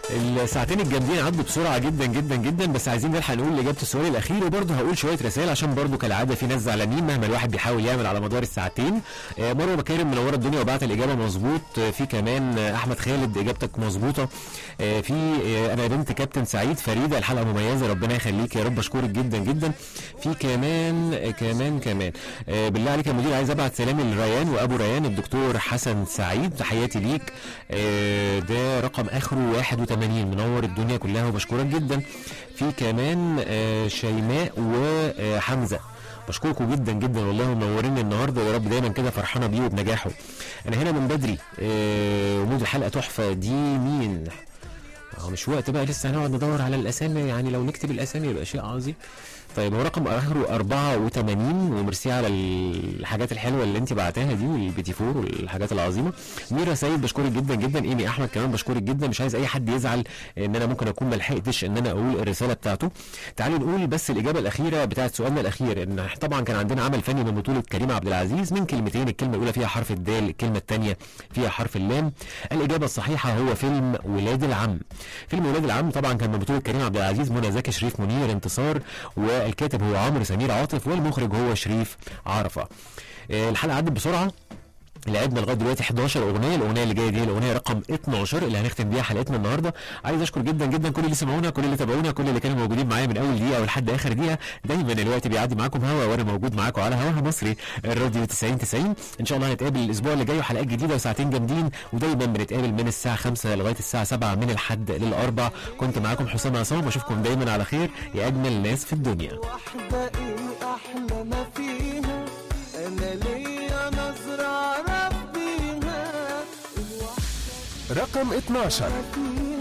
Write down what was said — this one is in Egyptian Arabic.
الساعتين الجامدين عدوا بسرعه جدا جدا جدا بس عايزين نلحق نقول اجابه السؤال الاخير وبرضه هقول شويه رسائل عشان برضه كالعاده في ناس زعلانين مهما الواحد بيحاول يعمل على مدار الساعتين آه، مروه مكارم منوره الدنيا وبعت الاجابه مظبوط آه، في كمان آه، احمد خالد اجابتك مظبوطه آه، في آه، انا بنت كابتن سعيد فريده الحلقه مميزه ربنا يخليك يا رب اشكرك جدا جدا في كمان آه، كمان كمان آه، بالله عليك يا مدير عايز ابعت سلامي لريان وابو ريان الدكتور حسن سعيد تحياتي ليك آه، ده رقم اخره 81 منور الدنيا كلها وبشكرك جدا في كمان آه، شيماء وحمزه بشكركم جدا جدا والله منورين النهارده يا رب دايما كده فرحانه بيه وبنجاحه انا هنا من بدري آه، ومود الحلقه تحفه دي مين هو مش وقت بقى لسه هنقعد ندور على الاسامي يعني لو نكتب الاسامي يبقى شيء عظيم طيب هو رقم اخره 84 وميرسي على الحاجات الحلوه اللي انت بعتها دي والبيتي فور والحاجات العظيمه ميرا سيد بشكرك جدا جدا ايمي احمد كمان بشكرك جدا مش عايز اي حد يزعل ان انا ممكن اكون ما لحقتش ان انا اقول الرساله بتاعته تعالوا نقول بس الاجابه الاخيره بتاعت سؤالنا الاخير ان طبعا كان عندنا عمل فني من بطوله كريم عبد العزيز من كلمتين الكلمه الاولى فيها حرف الدال الكلمه الثانيه فيها حرف اللام الاجابه الصحيحه هو فيلم ولاد العم فيلم ولاد العم طبعا كان من بطوله كريم عبد العزيز منى زكي شريف منير انتصار والكاتب هو عمرو سمير عاطف والمخرج هو شريف عرفه آه، الحلقه عدت بسرعه لعبنا لغايه دلوقتي 11 اغنيه الاغنيه اللي جايه دي الاغنيه رقم 12 اللي هنختم بيها حلقتنا النهارده عايز اشكر جدا جدا كل اللي سمعونا كل اللي تابعونا كل اللي كانوا موجودين معايا من اول دقيقه ولحد اخر دقيقه دايما الوقت بيعدي معاكم هوا وانا موجود معاكم على هواها مصري الراديو 90 90 ان شاء الله هنتقابل الاسبوع اللي جاي وحلقات جديده وساعتين جامدين ودايما بنتقابل من الساعه 5 لغايه الساعه 7 من الحد للاربع كنت معاكم حسام عصام واشوفكم دايما على خير يا اجمل ناس في الدنيا واحدة ايه احلى ما فيها انا ليا نظرة اعرف بيها الواحدة رقم 12 فيها